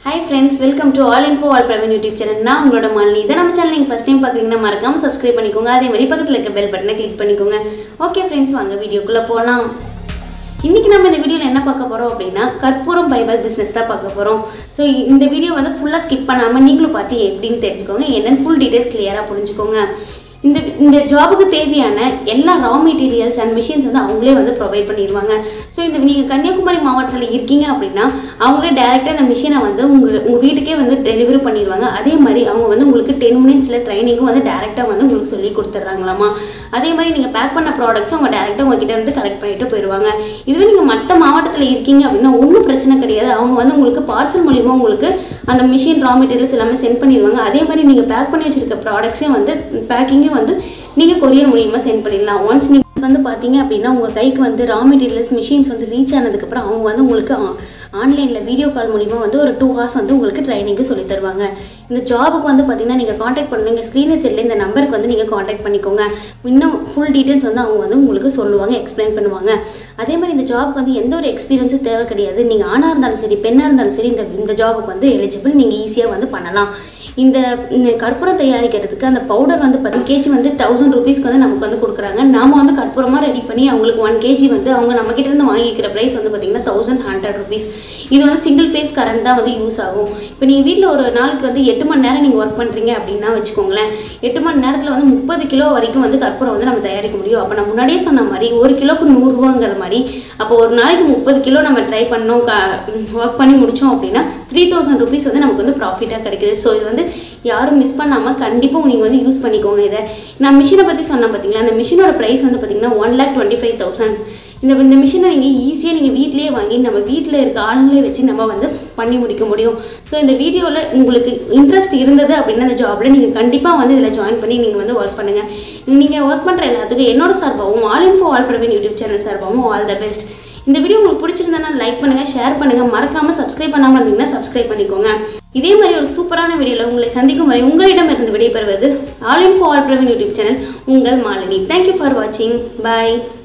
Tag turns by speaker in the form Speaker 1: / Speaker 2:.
Speaker 1: hi friends welcome to all info all Praveen YouTube channel நான் உங்களோட மாலினி இதை நம்ம சேனல் நீங்கள் ஃபஸ்ட் டைம் பார்க்குறீங்கன்னா மறக்காம சப்ஸ்கிரைப் பண்ணிக்கோங்க அதே மாதிரி பக்கத்தில் இருக்க பெல் பட்டனை கிளிக் பண்ணிக்கோங்க ஓகே ஃப்ரெண்ட்ஸ் வாங்க வீடியோக்குள்ளே போகலாம் இன்னைக்கு நம்ம இந்த வீடியோவில் என்ன பார்க்க போகிறோம் அப்படின்னா கற்பூரம் பைபல் பிஸ்னஸ் தான் பார்க்க போகிறோம் ஸோ இந்த வீடியோ வந்து ஃபுல்லாக ஸ்கிப் பண்ணாமல் நீங்களும் பார்த்து எப்படின்னு தெரிஞ்சுக்கோங்க என்னென்னு ஃபுல் டீடைல்ஸ் கிளியராக புரிஞ்சுக்கோங்க இந்த இந்த ஜாபுக்கு தேவையான எல்லா ரா மெட்டீரியல்ஸ் அண்ட் மிஷின்ஸ் வந்து அவங்களே வந்து ப்ரொவைட் பண்ணிடுவாங்க ஸோ இந்த நீங்கள் கன்னியாகுமரி மாவட்டத்தில் இருக்கீங்க அப்படின்னா அவங்களே டேரெக்டாக இந்த மிஷினை வந்து உங்கள் உங்கள் வீட்டுக்கே வந்து டெலிவரி பண்ணிடுவாங்க அதே மாதிரி அவங்க வந்து உங்களுக்கு டென் மினிட்ஸில் ட்ரைனிங்கும் வந்து டேரெக்டாக வந்து உங்களுக்கு சொல்லி கொடுத்துட்றாங்களாமா அதே மாதிரி நீங்கள் பேக் பண்ண ப்ராடக்ட்ஸ் அவங்க டேரெக்டாக உங்ககிட்ட வந்து கலெக்ட் பண்ணிட்டு போயிடுவாங்க இதுவே நீங்கள் மற்ற மாவட்டத்தில் இருக்கீங்க அப்படின்னா ஒன்றும் பிரச்சனை கிடையாது அவங்க வந்து உங்களுக்கு பார்சல் மூலிமா உங்களுக்கு அந்த மிஷின் ரா மெட்டீரியல்ஸ் எல்லாமே சென்ட் பண்ணிடுவாங்க அதே மாதிரி நீங்கள் பேக் பண்ணி வச்சிருக்க ப்ராடக்ட்ஸையும் வந்து பேக்கிங்கும் வந்து நீங்கள் கொரியர் மூலியமாக சென்ட் பண்ணிடலாம் ஒன்ஸ் நீங்கள் வந்து பார்த்தீங்க அப்படின்னா உங்கள் கைக்கு வந்து ரா மெட்டீரியல்ஸ் மிஷின்ஸ் வந்து ரீச் ஆனதுக்கப்புறம் அவங்க வந்து உங்களுக்கு ஆன்லைனில் வீடியோ கால் மூலிமா வந்து ஒரு டூ ஹவர்ஸ் வந்து உங்களுக்கு ட்ரைனிங்கு சொல்லி தருவாங்க இந்த ஜாபுக்கு வந்து பார்த்தீங்கன்னா நீங்கள் காண்டாக்ட் பண்ணுவீங்க ஸ்க்ரீனில் தெரியல இந்த நம்பருக்கு வந்து நீங்கள் காண்டாக்ட் பண்ணிக்கோங்க இன்னும் ஃபுல் டீட்டெயில்ஸ் வந்து அவங்க வந்து உங்களுக்கு சொல்லுவாங்க எக்ஸ்பிளைன் பண்ணுவாங்க அதே மாதிரி இந்த ஜாப்க்கு வந்து எந்த ஒரு எக்ஸ்பீரியன்ஸும் தேவை கிடையாது நீங்கள் ஆணாக இருந்தாலும் சரி பெண்ணாக இருந்தாலும் சரி இந்த இந்த ஜாபுக்கு வந்து எலிஜிபிள் நீங்கள் ஈஸியாக வந்து பண்ணலாம் இந்த இந்த கற்பூரம் தயாரிக்கிறதுக்கு அந்த பவுடர் வந்து பத்து கேஜி வந்து தௌசண்ட் ருபீஸ்க்கு வந்து நமக்கு வந்து கொடுக்குறாங்க நாம வந்து கற்பூரமாக ரெடி பண்ணி அவங்களுக்கு ஒன் கேஜி வந்து அவங்க நம்ம கிட்ட இருந்து வாங்கிக்கிற ப்ரைஸ் வந்து பார்த்தீங்கன்னா தௌசண்ட் ஹண்ட்ரட் ருபீஸ் இது வந்து சிங்கிள் ஃபேஸ் கரண்ட் தான் வந்து யூஸ் ஆகும் இப்போ நீங்கள் வீட்டில் ஒரு நாளுக்கு வந்து எட்டு மணி நேரம் நீங்கள் ஒர்க் பண்ணுறீங்க அப்படின்னா வச்சுக்கோங்களேன் எட்டு மணி நேரத்தில் வந்து முப்பது கிலோ வரைக்கும் வந்து கற்பூரம் வந்து நம்ம தயாரிக்க முடியும் அப்போ நான் முன்னாடியே சொன்ன மாதிரி ஒரு கிலோக்கு நூறுரூவாங்கிற மாதிரி அப்போ ஒரு நாளைக்கு முப்பது கிலோ நம்ம ட்ரை பண்ணோம் ஒர்க் பண்ணி முடித்தோம் அப்படின்னா த்ரீ தௌசண்ட் ருபீஸ் வந்து நமக்கு வந்து ப்ராஃபிட்டாக கிடைக்குது ஸோ இது வந்து யாரும் மிஸ் பண்ணாமல் கண்டிப்பாக நீங்கள் வந்து யூஸ் பண்ணிக்கோங்க இதை நான் மிஷினை பற்றி சொன்னேன் பார்த்தீங்களா அந்த மிஷினோட ப்ரைஸ் வந்து பார்த்தீங்கன்னா one lakh twenty five thousand இந்த இந்த மிஷினை நீங்கள் ஈஸியாக நீங்கள் வீட்லேயே வாங்கி நம்ம வீட்டில் இருக்க ஆளுங்களே வச்சு நம்ம வந்து பண்ணி முடிக்க முடியும் ஸோ இந்த வீடியோவில் உங்களுக்கு இன்ட்ரெஸ்ட் இருந்தது அப்படின்னா அந்த ஜாபில் நீங்கள் கண்டிப்பாக வந்து இதில் ஜாயின் பண்ணி நீங்கள் வந்து ஒர்க் பண்ணுங்கள் நீங்கள் ஒர்க் பண்ணுற எல்லாத்துக்கும் என்னோட சார்பாகவும் all info all Praveen YouTube channel சார்பாகவும் ஆல் த பெஸ்ட் இந்த வீடியோ உங்களுக்கு பிடிச்சிருந்தா லைக் பண்ணுங்க ஷேர் பண்ணுங்க மறக்காம சப்ஸ்கிரைப் பண்ணாம இருந்தீங்கன்னா சப்ஸ்கிரைப் பண்ணிக்கோங்க இதே மாதிரி ஒரு சூப்பரான வீடியோவில் உங்களை சந்திக்கும் வரை உங்களிடம் இருந்து விடைபெறுவது all info Praveen YouTube channel உங்கள் மாலினி தேங்க்யூ ஃபார் வாட்சிங் பாய்